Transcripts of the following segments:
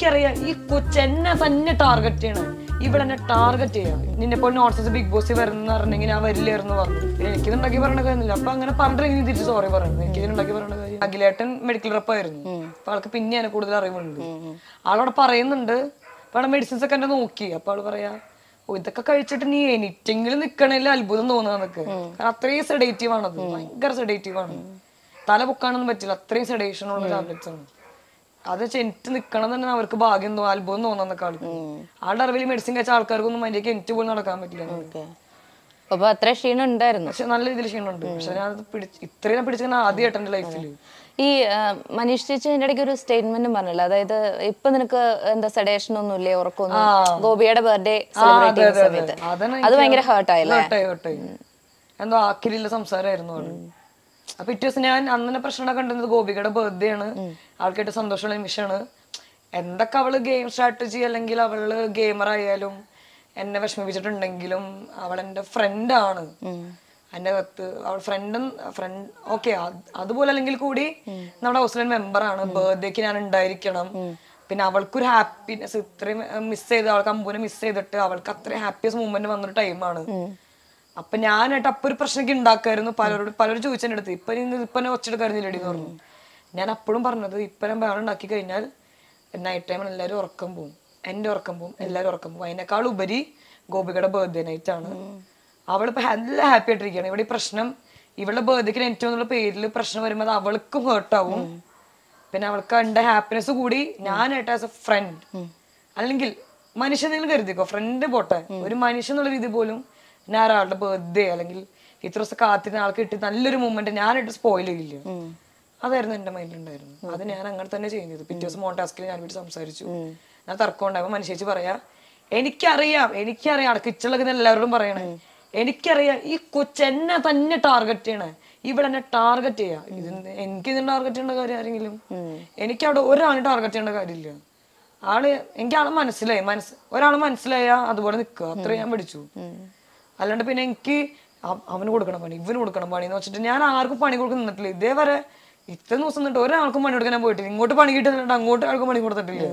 എനിക്കറിയാം ഈ കൊച്ചെന്നെ തന്നെ ടാർഗറ്റ് ചെയ്യണം ഇവിടെ എന്നെ ടാർഗറ്റ് ചെയ്യാം നിന്നെ പോലെ നോട്ട്സ് ബിഗ് ബോസ് വരുന്ന പറഞ്ഞെങ്കിൽ ഞാൻ വരില്ലായിരുന്നു പറഞ്ഞു പിന്നെ എനിക്കിതുണ്ടാക്കി പറയണ കാര്യമില്ല അപ്പൊ അങ്ങനെ പറഞ്ഞിട്ട് എനിക്ക് തിരിച്ച് സോറി പറയുന്നത് എനിക്ക് ഇതിനുണ്ടാക്കി പറയണ കാര്യം അഖിലേട്ടൻ മെഡിക്കൽ റെപ്പായിരുന്നു അപ്പൊ ആൾക്ക് പിന്നെ എന്നെ കൂടുതൽ അറിവുണ്ട് ആളവിടെ പറയുന്നുണ്ട് അപ്പൊ അവിടെ മെഡിസിൻസ് ഒക്കെ എന്നെ നോക്കി അപ്പൊ ആള് പറയാ ഓ ഇതൊക്കെ കഴിച്ചിട്ട് നീ എനിക്കെങ്കിലും നിക്കണേലും അത്ഭുതം തോന്നുന്നതൊക്കെ കാരണം അത്രയും സെഡേറ്റീവ് ആണത് ഭയങ്കര സെഡേറ്റീവ് ആണ് തല പൊക്കാനൊന്നും പറ്റില്ല അത്രയും സെഡേഷൻ ഉള്ള ടാബ്ലറ്റ്സ് ആണ് അത് ചെനിറ്റ് നിക്കണം തന്നെ അവർക്ക് ഭാഗ്യം തോന്നും അത്ഭുതം തോന്നുന്നൊക്കെ ആൾക്ക് ആളുടെ അറിവിൽ മെഡിസിൻ കഴിച്ച ആൾക്കാർക്കൊന്നും മര്യാദയ്ക്ക് എനിക്ക് പോലും നടക്കാൻ പറ്റില്ല ഓക്കെ അപ്പൊ അത്ര ക്ഷീണം ഉണ്ടായിരുന്നു പക്ഷെ നല്ല രീതിയിൽ ക്ഷീണമുണ്ട് പക്ഷെ ഞാൻ അത് പിടിച്ച് ഇത്രയും പിടിച്ച ആദ്യമായിട്ട് എന്റെ ലൈഫിൽ ഈ ആ, മനീഷ് ചേച്ചി ഇതിന്റെ ഇടയ്ക്ക് ഒരു സ്റ്റേറ്റ്മെന്റ് പറഞ്ഞല്ലോ അതായത് ഇപ്പൊ നിനക്ക് എന്താ സെഡേഷൻ ഒന്നും ഇല്ലേ ഉറക്കൊന്നും ഗോപിയുടെ ബർത്ത്ഡേ സെലിബ്രേറ്റ് ചെയ്യുന്ന സമയത്ത് അതാണ് അത് ഭയങ്കര ഹേർട്ട് ആയല്ലേ ഹേർട്ടായി ഹേർട്ടായി എന്തോ ആക്കിലില്ല സംസാരമായിരുന്നു അവള് അപ്പൊ പിറ്റേ ദിവസം ഞാൻ അന്നെ പ്രശ്നം കണ്ടിരുന്നത് ഗോപികയുടെ ബർത്ത്ഡേ ആണ് ആൾക്കായിട്ട് സന്തോഷമുള്ള നിമിഷമാണ് എന്തൊക്കെ അവള് ഗെയിം സ്ട്രാറ്റജി അല്ലെങ്കിൽ അവള് ഗെയിമർ ആയാലും എന്നെ വിഷമിപ്പിച്ചിട്ടുണ്ടെങ്കിലും അവൾ എന്റെ ഫ്രണ്ടാണ് എന്റെ അകത്ത് അവൾ ഫ്രണ്ടും ഫ്രണ്ട് ഓക്കെ അതുപോലെ അല്ലെങ്കിൽ കൂടി നമ്മുടെ ഹൗസിലെ മെമ്പർ ആണ് ബർത്ത്ഡേക്ക് ഞാൻ ഉണ്ടായിരിക്കണം പിന്നെ അവൾക്കൊരു ഹാപ്പിനെസ് ഇത്രയും മിസ് ചെയ്ത് അവൾക്ക് അമ്പൂനെ മിസ് ചെയ്തിട്ട് അവൾക്ക് അത്രയും ഹാപ്പിയസ്റ്റ് മൂമെന്റ് വന്നൊരു ടൈമാണ് അപ്പൊ ഞാനായിട്ട് അപ്പൊ ഒരു പ്രശ്നമൊക്കെ ഉണ്ടാക്കായിരുന്നു പലരോട് പലരും ചോദിച്ചതിന്റെ അടുത്ത് ഇപ്പൊ നീ ഇപ്പൊ എന്നെ ഒച്ചെടുക്കായിരുന്നില്ലടി എന്ന് പറഞ്ഞു ഞാൻ അപ്പോഴും പറഞ്ഞത് ഇപ്പൊ ഞാൻ ബഹളം ഉണ്ടാക്കി കഴിഞ്ഞാൽ നൈറ്റ് ടൈമിൽ എല്ലാവരും ഉറക്കം പോവും എന്റെ ഉറക്കം പോവും എല്ലാവരും ഉറക്കം പോവും അതിനേക്കാൾ ഉപരി ഗോപികയുടെ ബർത്ത്ഡേ നൈറ്റ് ആണ് അവളിപ്പോ നല്ല ഹാപ്പി ആയിട്ടിരിക്കുകയാണ് ഇവിടെ ഈ പ്രശ്നം ഇവളുടെ ബർത്ത്ഡേക്ക് ഏറ്റവും എന്നുള്ള പേരിൽ പ്രശ്നം വരുമ്പോൾ അത് അവൾക്കും ഹേർട്ടാവും പിന്നെ അവൾക്ക് കണ്ട ഹാപ്പിനെസ് കൂടി ഞാനായിട്ട് ആസ് എ ഫ്രണ്ട് അല്ലെങ്കിൽ മനുഷ്യൻ നിങ്ങൾ കരുതിക്കോ ഫ്രണ്ട് പോട്ടെ ഒരു മനുഷ്യൻ എന്നുള്ള രീതി പോലും ഞാൻ ഒരാളുടെ ബർത്ത്ഡേ അല്ലെങ്കിൽ ഇത്ര ദിവസം കാത്തിരുന്ന ആൾക്ക് കിട്ടി നല്ലൊരു മൂമെന്റ് ഞാനായിട്ട് സ്പോയിൽ ചെയ്യില്ല അതായിരുന്നു എന്റെ മൈൻഡിൽ ഉണ്ടായിരുന്നു അത് ഞാൻ അങ്ങനെ തന്നെ ചെയ്യുന്നത് പിറ്റേ ദിവസം മോണ്ടാസ്കിൽ ഞാൻ വീട്ടിൽ സംസാരിച്ചു ഞാൻ തർക്കം ഉണ്ടായപ്പോ മനുഷ്യേച്ചി പറയാ എനിക്കറിയാം എനിക്കറിയാം അടക്ക ഇച്ചുള്ളൊക്കെ എല്ലാവരോടും പറയണേ എനിക്കറിയാം ഈ കൊച്ചെന്നെ തന്നെ ടാർഗറ്റ് ചെയ്യണേ ഇവിടെ എന്നെ ടാർഗറ്റ് ചെയ്യാ ഇതിന് എനിക്ക് ഇതിന് ടാർഗറ്റ് ചെയ്യേണ്ട കാര്യം ആരെങ്കിലും എനിക്ക് അവിടെ ഒരാളെ ടാർഗറ്റ് ചെയ്യേണ്ട കാര്യമില്ല ആള് എനിക്ക് ആളെ മനസ്സിലായി മനസ്സ് ഒരാള് മനസ്സിലായ അതുപോലെ നിൽക്കുക അത്ര ഞാൻ പഠിച്ചു അല്ലാണ്ട് പിന്നെ എനിക്ക് അവ- അവന് കൊടുക്കണം പണി ഇവന് കൊടുക്കണം പണി എന്ന് വെച്ചിട്ട് ഞാൻ ആർക്കും പണി കൊടുക്കാൻ നിന്നിട്ടില്ല ഇതേവരെ ഇത്ര ദിവസം നിന്നിട്ട് ഒരാൾക്കും പണി കൊടുക്കാൻ ഞാൻ പോയിട്ടില്ല ഇങ്ങോട്ട് പണി കിട്ടുന്നുണ്ട് അങ്ങോട്ട് ആൾക്കും പണി കൊടുത്തിട്ടില്ല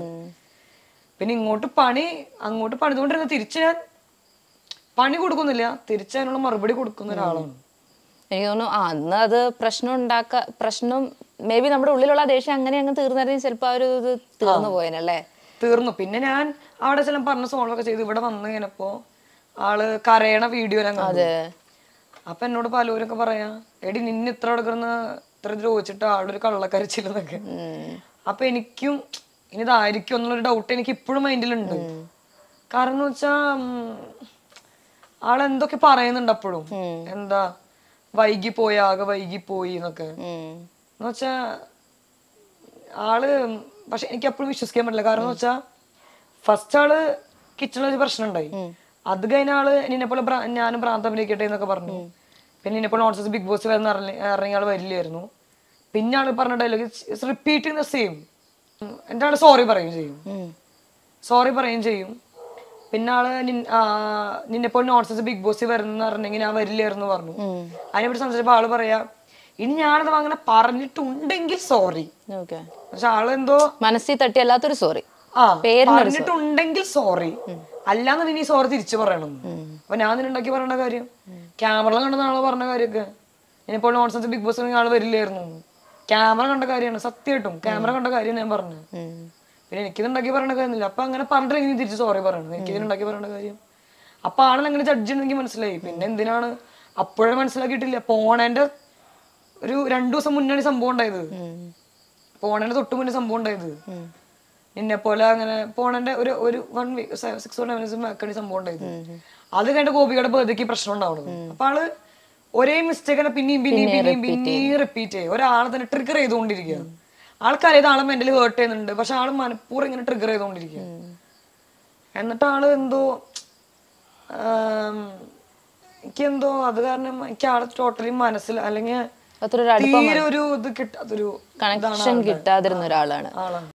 പിന്നെ ഇങ്ങോട്ട് പണി അങ്ങോട്ട് പണിതുകൊണ്ടിരുന്ന തിരിച്ച് ഞാൻ പണി കൊടുക്കുന്നില്ല തിരിച്ച് അതിനുള്ള മറുപടി കൊടുക്കുന്ന ഒരാളാണ് എനിക്ക് തോന്നുന്നു ആ അന്ന് അത് പ്രശ്നം ഉണ്ടാക്ക പ്രശ്നം മേ ബി നമ്മുടെ ഉള്ളിലുള്ള ആ ദേഷ്യം അങ്ങനെ അങ്ങ് തീർന്നായിരുന്നെങ്കിൽ ചിലപ്പോൾ ആ ഒരു ഇത് തീർന്നു പോയേനല്ലേ തീർന്നു പിന്നെ ഞാൻ അവിടെ ചില പറഞ്ഞ സോളൊക്കെ ചെയ്ത് ഇവിടെ വന്നു കഴിഞ്ഞപ്പോ ആള് കരയണ വീഡിയോ ഞാൻ കണ്ടു അതെ അപ്പൊ എന്നോട് പലവരൊക്കെ പറയാ എടി നിന്നെ ഇത്ര എടുക്കുന്ന ഇത്ര ദ്രോഹിച്ചിട്ട് ആളുടെ ഒരു കള്ളക്കരച്ചില്ലെന്നൊക്കെ അപ്പൊ എനിക്കും ഇനി ഇതായിരിക്കും എന്നുള്ളൊരു ഡൗട്ട് എനിക്ക് ഇപ്പോഴും മൈൻഡിലുണ്ട് കാരണം എന്ന് വെച്ചാ ഉം, ആളെന്തൊക്കെ പറയുന്നുണ്ട് അപ്പോഴും എന്താ വൈകി പോയി ആകെ വൈകി പോയി എന്നൊക്കെ ഉം. എന്ന് വെച്ചാ ആള് പക്ഷെ എനിക്ക് എപ്പോഴും വിശ്വസിക്കാൻ പറ്റില്ല കാരണം എന്ന് വെച്ചാ ഫസ്റ്റ് ആള് കിച്ചണിൽ ഒരു പ്രശ്നം ഉണ്ടായി അത് കഴിഞ്ഞ ആള് നിന്നെ പോലെ ഞാനും ഭ്രാന്ത് അഭിനയിക്കട്ടെ എന്നൊക്കെ പറഞ്ഞു പിന്നെ നിന്നെ പോലെ നോൺസെൻസ് ബിഗ് ബോസ് വരുന്ന ഇറങ്ങിയ ആള് വരില്ലായിരുന്നു പിന്നെ ആള് പറഞ്ഞ ഡയലോഗ് റിപ്പീറ്റിംഗ് ദ സെയിം എൻ്റെ ആള് സോറി പറയും ചെയ്യും ഉം. സോറി പറയും ചെയ്യും പിന്നെ ആള് നിൻ- ആ, നിന്നെ പോലെ നോൺസെൻസ് ബിഗ് ബോസ് വരുന്ന പറഞ്ഞെങ്കിൽ ഞാൻ വരില്ലായിരുന്നു പറഞ്ഞു അതിനെപ്പറ്റി സംസാരിച്ചപ്പോ ആള് പറയാ ഇനി ഞാനത് അങ്ങനെ പറഞ്ഞിട്ടുണ്ടെങ്കിൽ സോറി ഓക്കെ പക്ഷെ ആളെന്തോ മനസ്സിൽ തട്ടി അല്ലാത്തൊരു സോറി ആ പേരിനൊരു പറഞ്ഞിട്ടുണ്ടെങ്കിൽ സോറി അല്ലാന്ന് നീ സോറി തിരിച്ചു പറയണം അപ്പൊ ഞാൻ നിന്നുണ്ടാക്കി പറയേണ്ട കാര്യം ക്യാമറ കണ്ടെന്ന ആള് പറഞ്ഞ കാര്യമൊക്കെ ഇനിയിപ്പോൾ നോൺസെൻസ് ബിഗ് ബോസ് ആൾ വരില്ലായിരുന്നു ക്യാമറ കണ്ട കാര്യമാണ് സത്യമായിട്ടും ക്യാമറ കണ്ട കാര്യം ഞാൻ പറഞ്ഞു പിന്നെ എനിക്കിതുണ്ടാക്കി പറയേണ്ട കാര്യമില്ല അപ്പൊ അങ്ങനെ പറഞ്ഞിട്ട് നീ തിരിച്ച് സോറി പറയണം എനിക്കിതുണ്ടാക്കി പറയേണ്ട കാര്യം അപ്പൊ ആളെ അങ്ങനെ ജഡ്ജ് എനിക്ക് മനസ്സിലായി പിന്നെ എന്തിനാണ് അപ്പോഴേ മനസ്സിലാക്കിയിട്ടില്ല പോണേന്റെ ഒരു രണ്ടു ദിവസം മുന്നാണ് ഈ സംഭവം ഉണ്ടായത് പോണേന്റെ തൊട്ട് മുന്നേ സംഭവം ഉണ്ടായത് നിന്നെ പോലെ അങ്ങനെ പോണേന്റെ ഒരു ഒരു one week six or seven ബാക്കാണ് സംഭവം ഉണ്ടായത് അത് കഴിഞ്ഞ ഗോപികയുടെ ബർത്ത്ഡേക്ക് പ്രശ്നം ഉണ്ടാവുന്നത് അപ്പൊ ആള് ഒരേ മിസ്റ്റേക്ക് പിന്നെയും പിന്നെയും പിന്നെയും പിന്നെയും റിപ്പീറ്റ് ചെയ്യും ഒരാളെ തന്നെ ട്രിഗർ ചെയ്തുകൊണ്ടിരിക്കുക ആൾക്കറിയത് ആളെ മെന്റലി ഹേർട്ട് ചെയ്യുന്നുണ്ട് പക്ഷെ ആള് മനഃപൂർവ്വം ഇങ്ങനെ ട്രിഗർ ചെയ്തുകൊണ്ടിരിക്കുക എന്നിട്ട് ആള് എന്തോ ആം, എനിക്കെന്തോ അത് കാരണം എനിക്ക് ആളെ ടോട്ടലി മനസ്സിൽ അല്ലെങ്കിൽ അത്ര ഒരു തീരെ ഒരു ഇത് കിട്ടാത്തൊരു കണക്ഷൻ കിട്ടാതിരുന്ന ഒരാളാണ് ആളാണ്